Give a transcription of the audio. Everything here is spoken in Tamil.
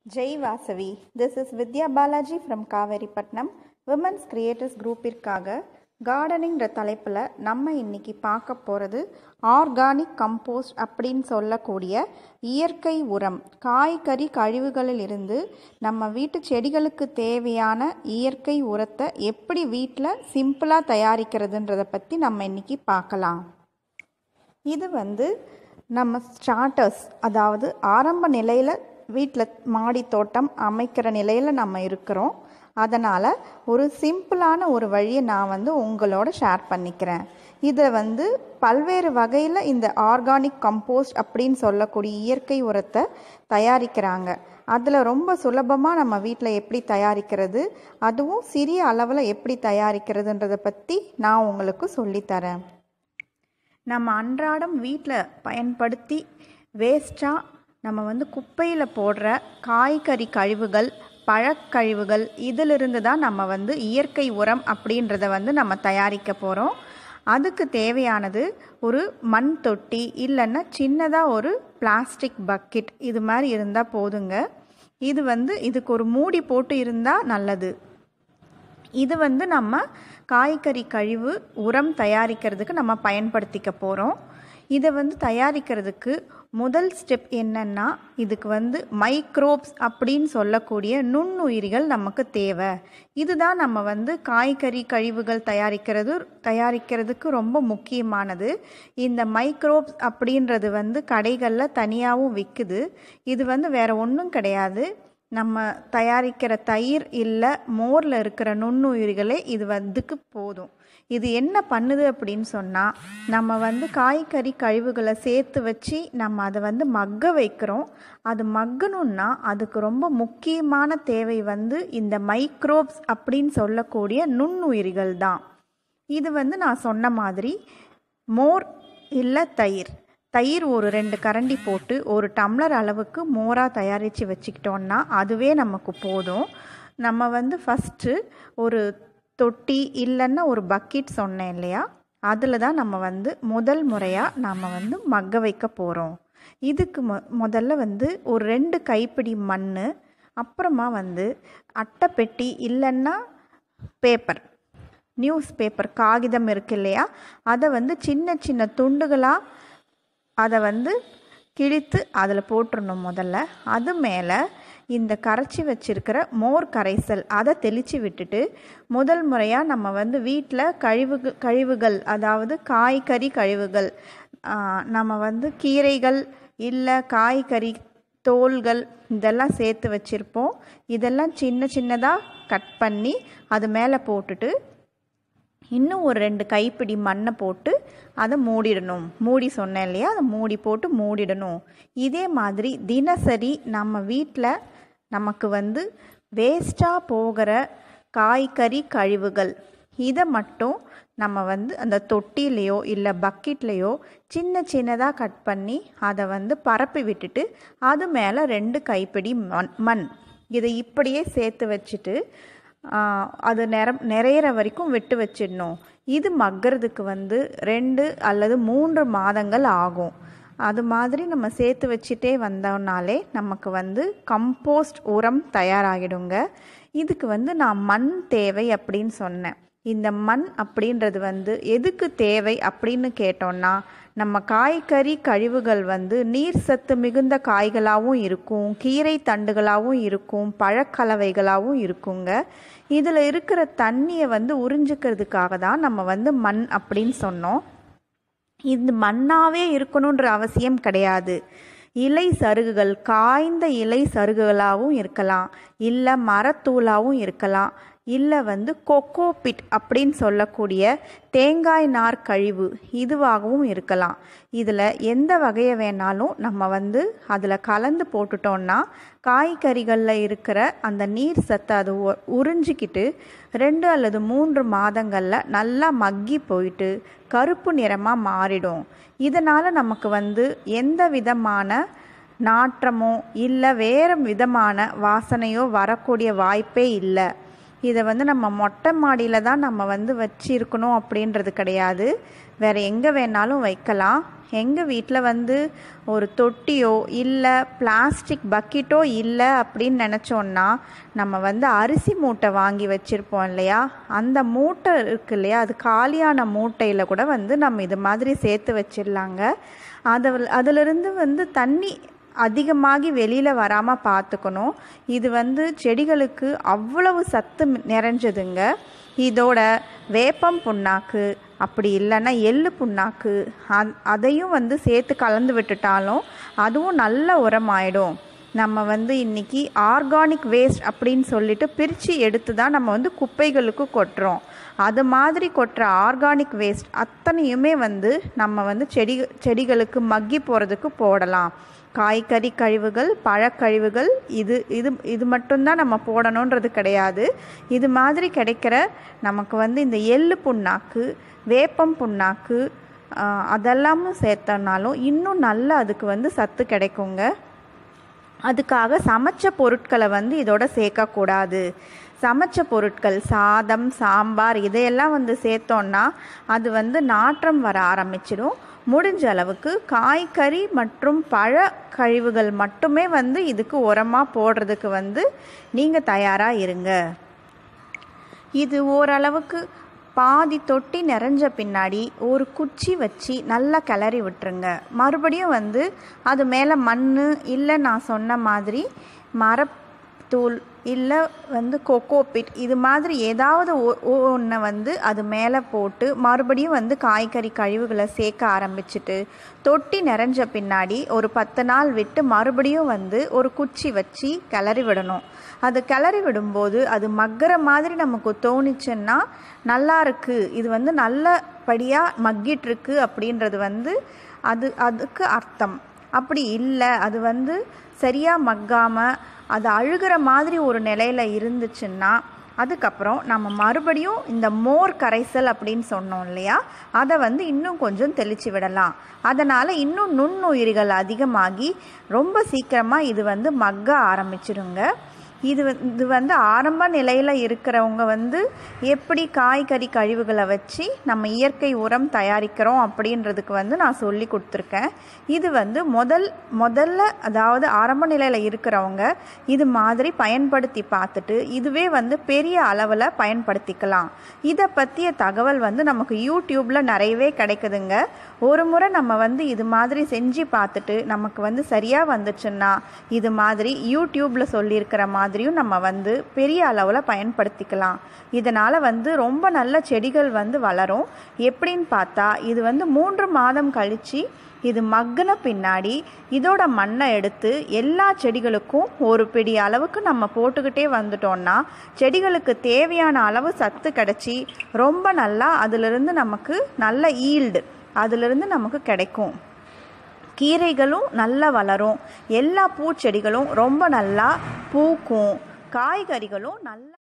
Jai Vasavi this is Vidya Balaji from Kaveripattinam women's creators குரூப்பிற்காக கார்டனிங்கிற தலைப்பில் நம்ம இன்னைக்கு பார்க்க போகிறது ஆர்கானிக் கம்போஸ்ட் அப்படின்னு சொல்லக்கூடிய இயற்கை உரம் காய்கறி கழிவுகளில் இருந்து நம்ம வீட்டு செடிகளுக்கு தேவையான இயற்கை உரத்தை எப்படி வீட்டில் சிம்பிளாக தயாரிக்கிறதுன்றதை பற்றி நம்ம இன்னைக்கு பார்க்கலாம் இது வந்து நம்ம ஸ்டார்டர்ஸ் அதாவது ஆரம்ப நிலையில் வீட்டில் மாடி தோட்டம் அமைக்கிற நிலையில் நம்ம இருக்கிறோம் அதனால் ஒரு சிம்பிளான ஒரு வழியை நான் வந்து உங்களோட ஷேர் பண்ணிக்கிறேன் இதை வந்து பல்வேறு வகையில் இந்த ஆர்கானிக் கம்போஸ்ட் அப்படின்னு சொல்லக்கூடிய இயற்கை உரத்தை தயாரிக்கிறாங்க அதில் ரொம்ப சுலபமாக நம்ம வீட்டில் எப்படி தயாரிக்கிறது அதுவும் சிறிய அளவில் எப்படி தயாரிக்கிறதுன்றதை பற்றி நான் உங்களுக்கு சொல்லித்தரேன் நம்ம அன்றாடம் வீட்டில் பயன்படுத்தி வேஸ்ட்டாக நம்ம வந்து குப்பையில் போடுற காய்கறி கழிவுகள் பழக்கழிவுகள் இதிலிருந்து தான் நம்ம வந்து இயற்கை உரம் அப்படின்றத வந்து நம்ம தயாரிக்க போகிறோம் அதுக்கு தேவையானது ஒரு மண் தொட்டி இல்லைன்னா சின்னதாக ஒரு பிளாஸ்டிக் பக்கெட் இது மாதிரி இருந்தால் போதுங்க இது வந்து இதுக்கு ஒரு மூடி போட்டு இருந்தால் நல்லது இது வந்து நம்ம காய்கறி கழிவு உரம் தயாரிக்கிறதுக்கு நம்ம பயன்படுத்திக்க போகிறோம் இதை வந்து தயாரிக்கிறதுக்கு முதல் ஸ்டெப் என்னன்னா இதுக்கு வந்து மைக்ரோப்ஸ் அப்படின்னு சொல்லக்கூடிய நுண்ணுயிரிகள் நமக்கு தேவை இதுதான் நம்ம வந்து காய்கறி கழிவுகள் தயாரிக்கிறது தயாரிக்கிறதுக்கு ரொம்ப முக்கியமானது இந்த மைக்ரோப்ஸ் அப்படின்றது வந்து கடைகளில் தனியாகவும் விற்குது இது வந்து வேற ஒன்றும் கிடையாது நம்ம தயாரிக்கிற தயிர் இல்லை மோரில் இருக்கிற நுண்ணுயிர்களே இது வந்துக்கு போதும் இது என்ன பண்ணுது அப்படின்னு சொன்னால் நம்ம வந்து காய்கறி கழிவுகளை சேர்த்து வச்சு நம்ம அதை வந்து மக்க வைக்கிறோம் அது மக்கணும்னா அதுக்கு ரொம்ப முக்கியமான தேவை வந்து இந்த மைக்ரோப்ஸ் அப்படின்னு சொல்லக்கூடிய நுண்ணுயிர்கள் தான் இது வந்து நான் சொன்ன மாதிரி மோர் இல்லை தயிர் தயிர் ஒரு ரெண்டு கரண்டி போட்டு ஒரு டம்ளர் அளவுக்கு மோராக தயாரித்து வச்சுக்கிட்டோன்னா அதுவே நமக்கு போதும் நம்ம வந்து ஃபஸ்ட்டு ஒரு தொட்டி இல்லைன்னா ஒரு பக்கெட் சொன்னேன் இல்லையா அதில் தான் நம்ம வந்து முதல் முறையாக நம்ம வந்து மக்க வைக்க போகிறோம் இதுக்கு மொ முதல்ல வந்து ஒரு ரெண்டு கைப்பிடி மண் அப்புறமா வந்து அட்டைப்பெட்டி இல்லைன்னா பேப்பர் நியூஸ் பேப்பர் காகிதம் இருக்கு இல்லையா அதை வந்து சின்ன சின்ன துண்டுகளாக அதை வந்து கிழித்து அதில் போட்டுடணும் முதல்ல அது மேலே இந்த கரைச்சி வச்சிருக்கிற மோர் கரைசல் அதை தெளித்து விட்டுட்டு முதல் முறையாக நம்ம வந்து வீட்டில் கழிவு கழிவுகள் அதாவது காய்கறி கழிவுகள் நம்ம வந்து கீரைகள் இல்லை காய்கறி தோல்கள் இதெல்லாம் சேர்த்து வச்சுருப்போம் இதெல்லாம் சின்ன சின்னதாக கட் பண்ணி அது மேலே போட்டுட்டு இன்னும் ஒரு ரெண்டு கைப்பிடி மண்ணை போட்டு அதை மூடிடணும் மூடி சொன்னேன் இல்லையா அதை மூடி போட்டு மூடிடணும் இதே மாதிரி தினசரி நம்ம வீட்டில் நமக்கு வந்து வேஸ்ட்டாக போகிற காய்கறி கழிவுகள் இதை மட்டும் நம்ம வந்து அந்த தொட்டிலையோ இல்லை பக்கெட்லேயோ சின்ன சின்னதாக கட் பண்ணி அதை வந்து பரப்பி விட்டுட்டு அது மேலே ரெண்டு கைப்பிடி மண் மண் இதை இப்படியே சேர்த்து வச்சுட்டு அது நிற நிறையிற வரைக்கும் விட்டு வச்சிடணும் இது மக்கிறதுக்கு வந்து ரெண்டு அல்லது மூன்று மாதங்கள் ஆகும் அது மாதிரி நம்ம சேர்த்து வச்சுட்டே வந்தோம்னாலே நமக்கு வந்து கம்போஸ்ட் உரம் தயாராகிடுங்க இதுக்கு வந்து நான் மண் தேவை அப்படின்னு சொன்னேன் இந்த மண் அப்படின்றது வந்து எதுக்கு தேவை அப்படின்னு கேட்டோம்னா நம்ம காய்கறி கழிவுகள் வந்து நீர் சத்து மிகுந்த காய்களாகவும் இருக்கும் கீரை தண்டுகளாகவும் இருக்கும் பழக்கலவைகளாகவும் இருக்குங்க இதில் இருக்கிற தண்ணியை வந்து உறிஞ்சிக்கிறதுக்காக தான் நம்ம வந்து மண் அப்படின்னு சொன்னோம் இது மண்ணாவே இருக்கணுன்ற அவசியம் கிடையாது இலை சருகுகள் காய்ந்த இலை சருகுகளாகவும் இருக்கலாம் இல்லை மரத்தூளாகவும் இருக்கலாம் இல்லை வந்து கொக்கோ பிட் அப்படின்னு சொல்லக்கூடிய தேங்காய் நார் கழிவு இதுவாகவும் இருக்கலாம் இதில் எந்த வகையை வேணாலும் நம்ம வந்து அதில் கலந்து போட்டுட்டோம்னா காய்கறிகளில் இருக்கிற அந்த நீர் சத்தை அது உறிஞ்சிக்கிட்டு ரெண்டு அல்லது மூன்று மாதங்களில் நல்லா மக்கி போயிட்டு கருப்பு நிறமாக மாறிடும் இதனால் நமக்கு வந்து எந்த விதமான நாற்றமோ இல்லை வேறு விதமான வாசனையோ வரக்கூடிய வாய்ப்பே இல்லை இதை வந்து நம்ம மொட்டை மாடியில் தான் நம்ம வந்து வச்சிருக்கணும் அப்படின்றது கிடையாது வேறு எங்கே வேணாலும் வைக்கலாம் எங்கள் வீட்டில் வந்து ஒரு தொட்டியோ இல்லை பிளாஸ்டிக் பக்கெட்டோ இல்லை அப்படின்னு நினச்சோன்னா நம்ம வந்து அரிசி மூட்டை வாங்கி வச்சுருப்போம் இல்லையா அந்த மூட்டை இருக்கு இல்லையா அது காலியான மூட்டையில் கூட வந்து நம்ம இது மாதிரி சேர்த்து வச்சிடலாங்க அதில் அதிலிருந்து வந்து தண்ணி அதிகமாகி வெளியில் வராமல் பார்த்துக்கணும் இது வந்து செடிகளுக்கு அவ்வளவு சத்து நிறைஞ்சதுங்க இதோட வேப்பம் புண்ணாக்கு அப்படி இல்லைன்னா எள்ளு புண்ணாக்கு அந் அதையும் வந்து சேர்த்து கலந்து விட்டுட்டாலும் அதுவும் நல்ல உரமாயிடும் நம்ம வந்து இன்றைக்கி ஆர்கானிக் வேஸ்ட் அப்படின்னு சொல்லிட்டு பிரித்து எடுத்து தான் நம்ம வந்து குப்பைகளுக்கு கொட்டுறோம் அது மாதிரி கொட்டுற ஆர்கானிக் வேஸ்ட் அத்தனையுமே வந்து நம்ம வந்து செடி செடிகளுக்கு மக்கி போகிறதுக்கு போடலாம் காய்கறி கழிவுகள் பழக்கழிவுகள் இது இது இது மட்டும்தான் நம்ம போடணுன்றது கிடையாது இது மாதிரி கிடைக்கிற நமக்கு வந்து இந்த எள்ளு புண்ணாக்கு வேப்பம் புண்ணாக்கு அதெல்லாமும் சேர்த்தனாலும் இன்னும் நல்ல அதுக்கு வந்து சத்து கிடைக்குங்க அதுக்காக சமைச்ச பொருட்களை வந்து இதோட சேர்க்கக்கூடாது சமைச்ச பொருட்கள் சாதம் சாம்பார் இதையெல்லாம் வந்து சேர்த்தோன்னா அது வந்து நாற்றம் வர ஆரம்பிச்சிடும் முடிஞ்ச அளவுக்கு காய்கறி மற்றும் பழ கழிவுகள் மட்டுமே வந்து இதுக்கு உரமாக போடுறதுக்கு வந்து நீங்கள் தயாராக இருங்க இது ஓரளவுக்கு பாதி தொட்டி நிறைஞ்ச பின்னாடி ஒரு குச்சி வச்சு நல்லா கிளறி விட்டுருங்க மறுபடியும் வந்து அது மேலே மண் இல்லை நான் சொன்ன மாதிரி மரத்தூள் இல்லை வந்து கொக்கோ பிட் இது மாதிரி ஏதாவது ஒன்றை வந்து அது மேலே போட்டு மறுபடியும் வந்து காய்கறி கழிவுகளை சேர்க்க ஆரம்பிச்சுட்டு தொட்டி நிறைஞ்ச பின்னாடி ஒரு பத்து நாள் விட்டு மறுபடியும் வந்து ஒரு குச்சி வச்சு கிளறி விடணும் அது கிளறி விடும்போது அது மக்கிற மாதிரி நமக்கு தோணுச்சுன்னா நல்லா இருக்குது இது வந்து நல்லபடியாக மக்கிட்டுருக்கு அப்படின்றது வந்து அது அதுக்கு அர்த்தம் அப்படி இல்லை அது வந்து சரியாக மக்காமல் அது அழுகிற மாதிரி ஒரு நிலையில் இருந்துச்சுன்னா அதுக்கப்புறம் நம்ம மறுபடியும் இந்த மோர் கரைசல் அப்படின்னு சொன்னோம் இல்லையா அதை வந்து இன்னும் கொஞ்சம் தெளித்து விடலாம் அதனால் இன்னும் நுண்ணுயிரிகள் அதிகமாகி ரொம்ப சீக்கிரமாக இது வந்து மக்க ஆரம்பிச்சிருங்க இது இது வந்து ஆரம்ப நிலையில் இருக்கிறவங்க வந்து எப்படி காய்கறி கழிவுகளை வச்சு நம்ம இயற்கை உரம் தயாரிக்கிறோம் அப்படின்றதுக்கு வந்து நான் சொல்லி கொடுத்துருக்கேன் இது வந்து முதல் முதல்ல அதாவது ஆரம்ப நிலையில் இருக்கிறவங்க இது மாதிரி பயன்படுத்தி பார்த்துட்டு இதுவே வந்து பெரிய அளவில் பயன்படுத்திக்கலாம் இதை பற்றிய தகவல் வந்து நமக்கு யூடியூப்பில் நிறையவே கிடைக்குதுங்க ஒரு முறை நம்ம வந்து இது மாதிரி செஞ்சு பார்த்துட்டு நமக்கு வந்து சரியாக வந்துச்சுன்னா இது மாதிரி யூடியூப்பில் சொல்லியிருக்கிற மாதிரியும் நம்ம வந்து பெரிய அளவில் பயன்படுத்திக்கலாம் இதனால் வந்து ரொம்ப நல்ல செடிகள் வந்து வளரும் எப்படின்னு பார்த்தா இது வந்து மூன்று மாதம் கழித்து இது மக்கின பின்னாடி இதோட மண்ணை எடுத்து எல்லா செடிகளுக்கும் ஒரு பிடி அளவுக்கு நம்ம போட்டுக்கிட்டே வந்துட்டோம்னா செடிகளுக்கு தேவையான அளவு சத்து கிடச்சி ரொம்ப நல்லா அதிலிருந்து நமக்கு நல்ல ஈல்டு அதிலிருந்து நமக்கு கிடைக்கும் கீரைகளும் நல்லா வளரும் எல்லா பூச்செடிகளும் ரொம்ப நல்லா பூக்கும் காய்கறிகளும் நல்லா